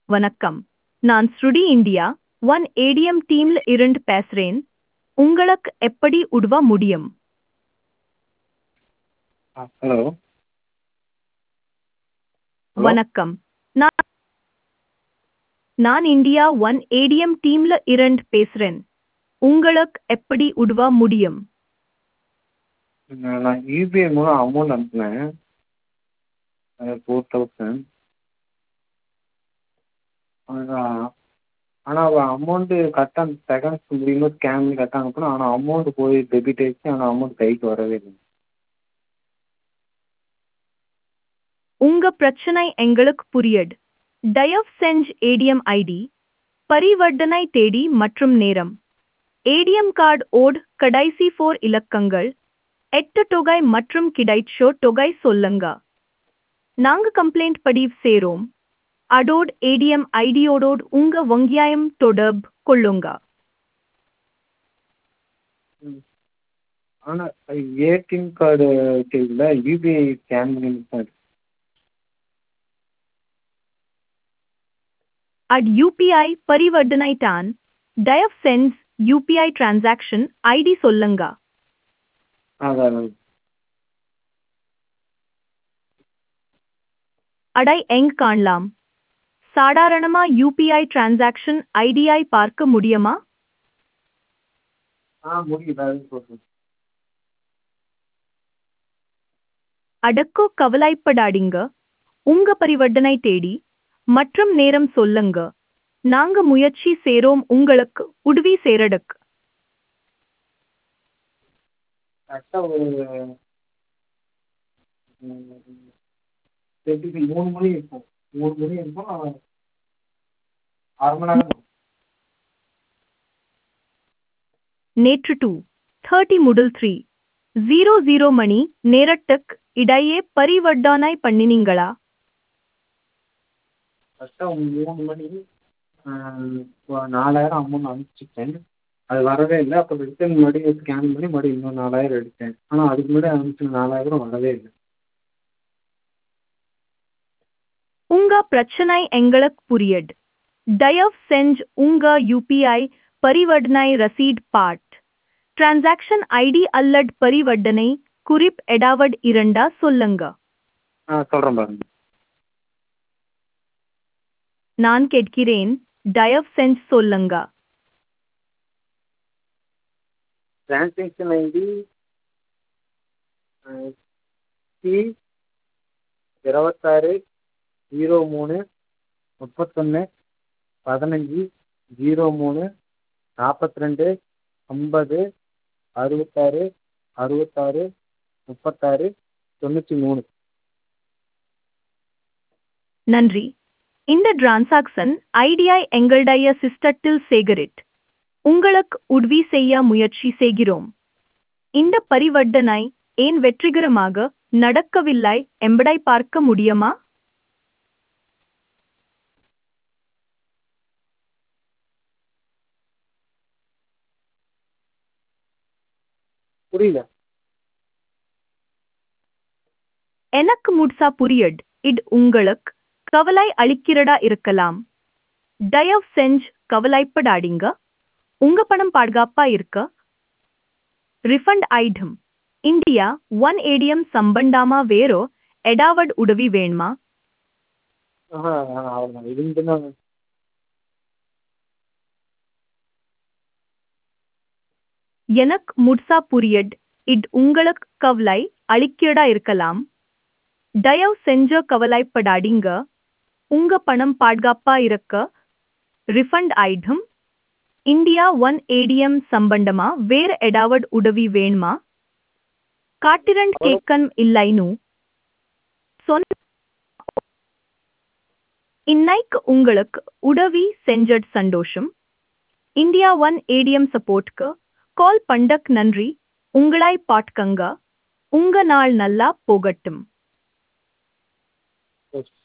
வணக்கம் நான் ஸ்ருடி இந்தியா ஒன் ஏடிஎம் டீம்ல இருந்து பேசுறேன் உங்களுக்கு எப்படி உதவ முடியும் ஹலோ வணக்கம் நான் நான் இந்தியா ஒன் ஏடிஎம் டீம்ல இருந்து பேசுறேன் உங்களுக்கு எப்படி உதவ முடியும் நான் யூபிஐ மூலம் அமௌண்ட் அனுப்பினேன் ஃபோர் தௌசண்ட் அதான் ஆனால் அமௌண்ட்டு கரெக்டாக செகண்ட்ஸ் முடியும்போது ஸ்கேன் பண்ணி கரெக்டாக அனுப்பினேன் ஆனால் அமௌண்ட் போய் டெபிட் ஆயிடுச்சு ஆனால் அமௌண்ட் கைக்கு வரவே இல்லை உங்க பிரச்சனை எங்களுக்கு புரியுது தயவு செஞ்சு ஏடிஎம் ஐடி பரிவர்த்தனை தேதி மற்றும் நேரம் ஏடிஎம் கார்டு ஓட் கடைசி ஃபோர் இலக்கங்கள் எட்டு தொகை மற்றும் கிடைச்சோ தொகை சொல்லுங்க நாங்க கம்ப்ளைண்ட் பதிவு சேரோம் அதோடு ஏடிஎம் ஐடியோடோடு உங்க வங்கியாயம் தொடர்பு கொள்ளுங்க ஆனால் ஏடிஎம் கார்டு வச்சிருக்கல யூபிஐ ஸ்கேன் பண்ணி தான் அட் யூபிஐ பரிவர்த்தனை தான் தயவு செஞ்சு யூபிஐ டிரான்சாக்ஷன் ஐடி சொல்லுங்க அதான் அடை எங் காணலாம் சாதாரணமா யூபிஐ டிரான்சாக்ஷன் ஐடியை பார்க்க முடியுமா ஆ முடியுது அது சொல்லுங்கள் அடக்கோ கவலைப்படாதீங்க உங்க பரிவர்த்தனை தேடி மற்றும் நேரம் சொல்லுங்க நாங்க முயற்சி சேரோம் உங்களுக்கு உதவி சேரடுக்கு கரெக்டாக ஒரு தேர்ட்டி மூணு மணி இருக்கும் மூணு மணி இருக்கும் அரை மணி நேரம் நேற்று டூ தேர்ட்டி முதல் த்ரீ ஜீரோ ஜீரோ மணி நேரட்டுக்கு இடையே பரிவர்த்தனை பண்ணினீங்களா கரெக்டாக மூணு மணி நாலாயிரம் அமௌண்ட் அனுப்பிச்சிட்டேன் அது வரவே இல்லை அப்போ ரிட்டன் மறுபடியும் ஸ்கேன் பண்ணி மறுபடியும் இன்னும் நாலாயிரம் எடுத்தேன் ஆனால் அதுக்கு முன்னாடி அனுப்பிச்ச நாலாயிரம் வரவே இல்லை உங்க பிரச்சனை எங்களுக்கு புரியுது தயவு செஞ்சு உங்க யூபிஐ பரிவர்த்தனை ரசீட் பார்ட் டிரான்சாக்ஷன் ஐடி அல்லது பரிவர்த்தனை குறிப் எடாவட் இரண்டா சொல்லுங்க ஆ சொல்கிறேன் பாருங்க நான் கேட்கிறேன் தயவு செஞ்சு சொல்லுங்க டிரான்சாக்ஷன் ஐடி சி இருபத்தாறு ஜீரோ மூணு முப்பத்தொன்று பதினஞ்சு ஜீரோ மூணு நாற்பத்தி ரெண்டு ஐம்பது அறுபத்தாறு அறுபத்தாறு முப்பத்தாறு தொண்ணூற்றி மூணு நன்றி இந்த டிரான்சாக்ஷன் ஐடியை எங்களுடைய சிஸ்டத்தில் சேகரிட் உங்களுக்கு உதவி செய்ய முயற்சி செய்கிறோம் இந்த பரிவர்த்தனை ஏன் வெற்றிகரமாக நடக்கவில்லை என்பதை பார்க்க முடியுமா புரியல எனக்கு முட்சா புரியுது இது உங்களுக்கு கவலை அளிக்கிறதா இருக்கலாம் தயவு செஞ்சு கவலைப்படாதீங்க உங்க பணம் பாதுகாப்பா இருக்க refund item India One ATM சம்பந்தாமா வேறோ எடாவட் உதவி வேணுமா ஆஹா அவ்வளோதான் இது மட்டும் தான் எனக்கு முட்சா புரியுது இது உங்களுக்கு கவலை அளிக்கிறதா இருக்கலாம் தயவு செஞ்ச கவலைப்படாதீங்க உங்க பணம் பாதுகாப்பா இருக்க refund item India One ATM சம்பந்தமா வேற எடாவட் உதவி வேணுமா காட்டிரண்ட் கேக்கன் இல்லைனு சொன்ன இன்னைக்கு உங்களுக்கு உதவி செஞ்சட் சந்தோஷம் இந்தியா ஒன் ஏடிஎம் சப்போர்ட்க்கு கால் பண்டக் நன்றி உங்களாய் பாட்கங்க உங்க நாள் நல்லா போகட்டும் எஸ்